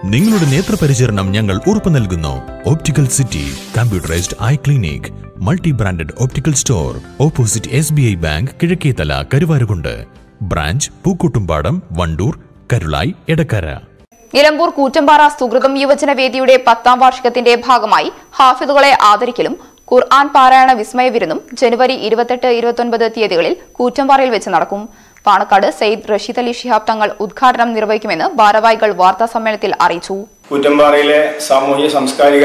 നിങ്ങളുടെ നേത്രപരിചരണം ഞങ്ങൾ ഉറപ്പു നൽകുന്നു optical city computerised eye clinic multi branded optical store opposite S B I bank Kizhakkethala Karuvarakundu branch Pookkottumpadam Wandoor Karulai Edakkara Nilambur Koottampara സുഹൃതം യുവജന വേദിയുടെ പത്താം വാർഷികത്തിന്റെ ഭാഗമായി ഹാഫിദുകളെ ആദരിക്കലും ഖുർആൻ പാരായണ വിസ്മയ വിരുന്നും ജനുവരി ഇരുപത്തെട്ട് ഇരുപത്തൊൻപത് തീയതികളിൽ കൂറ്റമ്പാറയിൽ വെച്ച് നടക്കും പാണക്കാട് സയ്യിദ് റഷീദ് അലി ശിഹാബ് തങ്ങൾ ഉദ്ഘാടനം നിർവഹിക്കുമെന്ന് ഭാരവാഹികൾ വാർത്താ സമ്മേളനത്തിൽ അറിയിച്ചു കൂറ്റമ്പാറയിലെ സാമൂഹിക സാംസ്കാരിക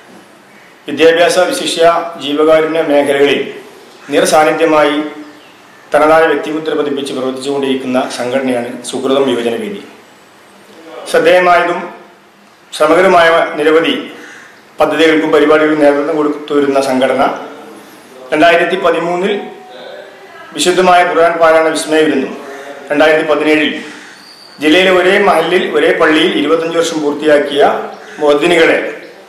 വിദ്യാഭ്യാസ വിശിഷ്യ ജീവകാരുണ്യ മേഖലകളിൽ നിറസാന്നിധ്യമായി തനതായ വ്യക്തിമുദ്ര പതിപ്പിച്ച് പ്രവർത്തിച്ചുകൊണ്ടിരിക്കുന്ന സംഘടനയാണ് സുഹൃതം യുവജന വേദി ശ്രദ്ധേയമായതും ശ്രമകരമായ നിരവധി പദ്ധതികൾക്കും പരിപാടികൾക്കും നേതൃത്വം കൊടുത്തു വരുന്ന സംഘടന രണ്ടായിരത്തി പതിമൂന്നിൽ വിശുദ്ധമായ ഖുർആൻ പാരായണ വിസ്മയ വിരുന്നും രണ്ടായിരത്തി പതിനേഴിൽ ജില്ലയിലെ ഒരേ മഹലിൽ ഒരേ പള്ളിയിൽ ഇരുപത്തഞ്ച് വർഷം പൂർത്തിയാക്കിയ മോദിനികളെ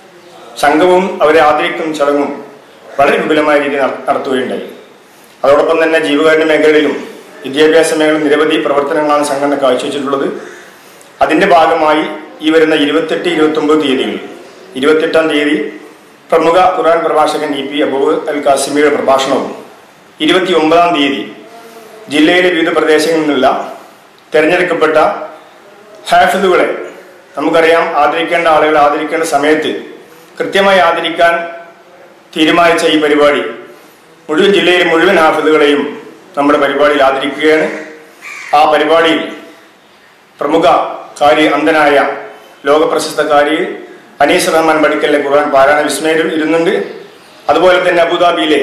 സംഘവും അവരെ ആദരിക്കുന്ന ചടങ്ങും വളരെ വിപുലമായ രീതിയിൽ നട- നടത്തുകയുണ്ടായി അതോടൊപ്പം തന്നെ ജീവകാരുണ്യ മേഖലയിലും വിദ്യാഭ്യാസ മേഖലയിൽ നിരവധി പ്രവർത്തനങ്ങളാണ് സംഘടന കാഴ്ചവെച്ചിട്ടുള്ളത് അതിന്റെ ഭാഗമായി ഈ വരുന്ന ഇരുപത്തെട്ട് ഇരുപത്തൊമ്പത് തീയതികളിൽ ഇരുപത്തെട്ടാം തീയതി പ്രമുഖ ഖുർആൻ പ്രഭാഷകൻ ഇ പി അബൂ അൽ കാസിമിയുടെ പ്രഭാഷണവും ഇരുപത്തി ഒമ്പതാം തീയതി ജില്ലയിലെ വിവിധ പ്രദേശങ്ങളിൽ നിന്നുള്ള തിരഞ്ഞെടുക്കപ്പെട്ട ഹാഫിദുകളെ നമുക്കറിയാം ആദരിക്കേണ്ട ആളുകളെ ആദരിക്കേണ്ട സമയത്ത് കൃത്യമായി ആദരിക്കാൻ തീരുമാനിച്ച ഈ പരിപാടി മുഴുവൻ ജില്ലയിലെ മുഴുവൻ ഹാഫിദുകളെയും നമ്മുടെ പരിപാടിയിൽ ആദരിക്കുകയാണ് ആ പരിപാടിയിൽ പ്രമുഖ കാരി അന്ധനായ ലോകപ്രശസ്ത കാരി അനീസ് റഹ്മാൻ ബഡിക്കലിലെ ഖുർആൻ പാരായണ വിസ്മയം ഇരുന്നുണ്ട് അതുപോലെ തന്നെ അബുദാബിയിലെ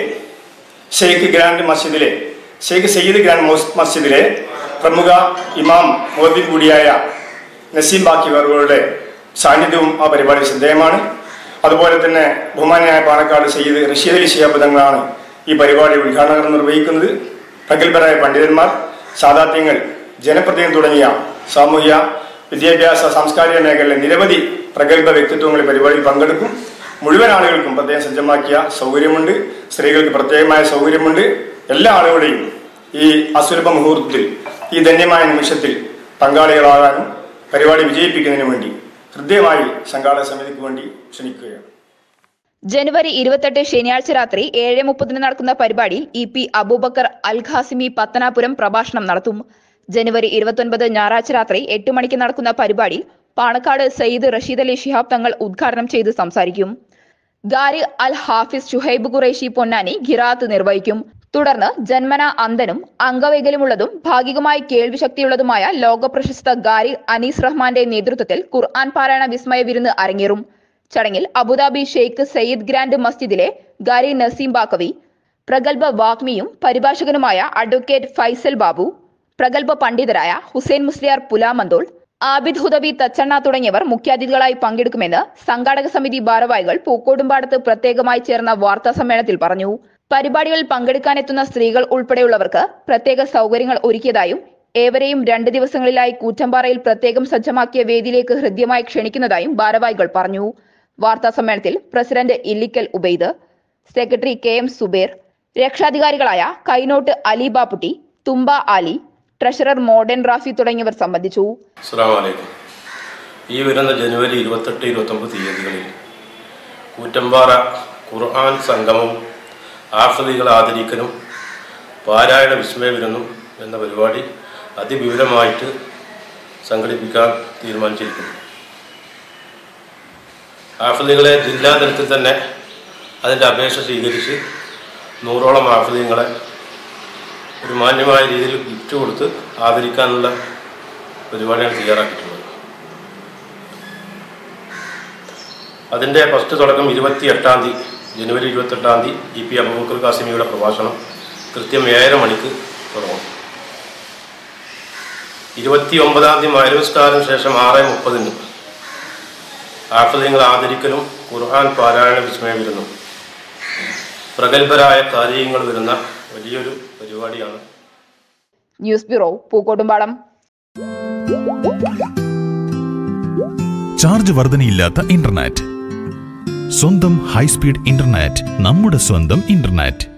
ഷെയ്ഖ് ഗ്രാൻഡ് മസ്ജിദിലെ ഷെയ്ഖ് സയ്യിദ് ഗ്രാൻഡ് മോസ് മസ്ജിദിലെ പ്രമുഖ ഇമാം മോദി കൂടിയായ നസീം ബാക്കി വർഗങ്ങളുടെ സാന്നിധ്യവും ആ പരിപാടി ശ്രദ്ധേയമാണ് അതുപോലെ തന്നെ ബഹുമാനായ പാണക്കാട് സയ്യിദ് റഷീദ് അലി ശിഹാബ് തങ്ങളാണ് ഈ പരിപാടി ഉദ്ഘാടനം നിർവഹിക്കുന്നത് പ്രഗത്ഭരായ പണ്ഡിതന്മാർ സാധാത്യങ്ങൾ ജനപ്രതിനിധി തുടങ്ങിയ സാമൂഹ്യ വിദ്യാഭ്യാസ സാംസ്കാരിക മേഖലയിലെ നിരവധി പ്രഗത്ഭ വ്യക്തിത്വങ്ങൾ ഈ പരിപാടിയിൽ പങ്കെടുക്കും മുഴുവൻ ആളുകൾക്കും പ്രത്യേകം സജ്ജമാക്കിയ സൗകര്യമുണ്ട് സ്ത്രീകൾക്ക് പ്രത്യേകമായ സൗകര്യമുണ്ട് എല്ലാ ആളുകളെയും ഈ അസുലഭ മുഹൂർത്തത്തിൽ ഈ ധന്യമായ നിമിഷത്തിൽ പങ്കാളികളാകാനും പരിപാടി വിജയിപ്പിക്കുന്നതിന് വേണ്ടി ഹൃദ്യമായി സംഘാടക സമിതിക്ക് വേണ്ടി ക്ഷണിക്കുകയാണ് ജനുവരി ഇരുപത്തെട്ട് ശനിയാഴ്ച രാത്രി ഏഴ് മുപ്പതിന് നടക്കുന്ന പരിപാടിയിൽ ഇ പി അബൂബക്കർ അൽ ഖാസിമി പത്തനാപുരം പ്രഭാഷണം നടത്തും ജനുവരി ഇരുപത്തൊൻപത് ഞായറാഴ്ച രാത്രി എട്ട് മണിക്ക് നടക്കുന്ന പരിപാടിയിൽ പാണക്കാട് സയ്യിദ് റഷീദ് അലി ശിഹാബ് തങ്ങൾ ഉദ്ഘാടനം ചെയ്ത് സംസാരിക്കും ഗാരി അൽ ഹാഫിസ് ഷുഹൈബ് ഖുറൈഷി പൊന്നാനി ഖിറാത്ത് നിർവഹിക്കും തുടർന്ന് ജന്മന അന്ധനും അംഗവൈകല്യമുള്ളതും ഭാഗികമായി കേൾവിശക്തിയുള്ളതുമായ ലോകപ്രശസ്ത ഗാരി അനീസ് റഹ്മാന്റെ നേതൃത്വത്തിൽ ഖുർആൻ പാരായണ വിസ്മയ വിരുന്ന് അരങ്ങേറും ചടങ്ങിൽ അബുദാബി ഷെയ്ഖ് സയ്യിദ് ഗ്രാൻഡ് മസ്ജിദിലെ ഗാരി നസീം ബാക്കവി പ്രഗത്ഭ വാഗ്മിയും പരിഭാഷകനുമായ അഡ്വക്കേറ്റ് ഫൈസൽ ബാബു പ്രഗത്ഭ പണ്ഡിതരായ ഹുസൈൻ മുസ്ലിയാർ പുലാമന്തോൾ ആബിദ് ഹുദവി തച്ചണ്ണ തുടങ്ങിയവർ മുഖ്യാതിഥികളായി പങ്കെടുക്കുമെന്ന് സംഘാടക സമിതി ഭാരവാഹികൾ പൂക്കോടുംപാടത്ത് പ്രത്യേകമായി ചേർന്ന വാർത്താ സമ്മേളനത്തിൽ പറഞ്ഞു പരിപാടികളിൽ പങ്കെടുക്കാനെത്തുന്ന സ്ത്രീകൾ ഉൾപ്പെടെയുള്ളവർക്ക് പ്രത്യേക സൗകര്യങ്ങൾ ഒരുക്കിയതായും ഏവരെയും രണ്ട് ദിവസങ്ങളിലായി കൂറ്റമ്പാറയിൽ പ്രത്യേകം സജ്ജമാക്കിയ വേദിയിലേക്ക് ഹൃദ്യമായി ക്ഷണിക്കുന്നതായും ഭാരവാഹികൾ പറഞ്ഞു വാർത്താ സമ്മേളനത്തിൽ president Illikkal Ubaid secretary K M Zubair രക്ഷാധികാരികളായ കൈനോട്ട് അലി ബാപ്പുട്ടി തുമ്പ അലി ട്രഷറർ മോഡൻ റാഫി തുടങ്ങിയവർ സംബന്ധിച്ചു അസ്സാമലൈക്കും ഈ വരുന്ന ജനുവരി ഇരുപത്തെട്ട് ഇരുപത്തൊമ്പത് തീയതികളിൽ കൂറ്റമ്പാറ ഖുർആൻ സംഗമം ആഫ്രികളെ ആദരിക്കലും പാരായണ വിസ്മയ വിരുന്നും എന്ന പരിപാടി അതിവിപുലമായിട്ട് സംഘടിപ്പിക്കാൻ തീരുമാനിച്ചിരിക്കുന്നു ആഫ്രികളെ ജില്ലാതലത്തിൽ തന്നെ അതിൻ്റെ അപേക്ഷ സ്വീകരിച്ച് നൂറോളം ആഫ്രികളെ ഒരു മാന്യമായ രീതിയിൽ ഗിഫ്റ്റ് കൊടുത്ത് ആദരിക്കാനുള്ള പരിപാടിയാണ് തയ്യാറാക്കിയിട്ടുള്ളത് അതിൻ്റെ ഫസ്റ്റ് തുടക്കം ഇരുപത്തി എട്ടാം തീയതി ജനുവരി ഇരുപത്തെട്ടാം തീയതി ഇ പി അബൂബക്കർ കാസിമിയുടെ പ്രഭാഷണം കൃത്യം ഏഴര മണിക്ക് തുടങ്ങും ഇരുപത്തി ഒമ്പതാം തീയതി മരുസ്കാരം ശേഷം ആറ് മുപ്പതിന് ആഫ്രിങ്ങൾ ആദരിക്കലും ഖുർആൻ പാരായണ വിസ്മയ വിരുന്നും പ്രഗത്ഭരായ കാര്യങ്ങൾ വരുന്ന വലിയൊരു പരിപാടിയാണ് ന്യൂസ് ബ്യൂറോ പൂക്കോട്ടുംപാടം ചാർജ് വർധനയില്ലാത്ത ഇന്റർനെറ്റ് സ്വന്തം ഹൈസ്പീഡ് ഇന്റർനെറ്റ് നമ്മുടെ സ്വന്തം ഇന്റർനെറ്റ്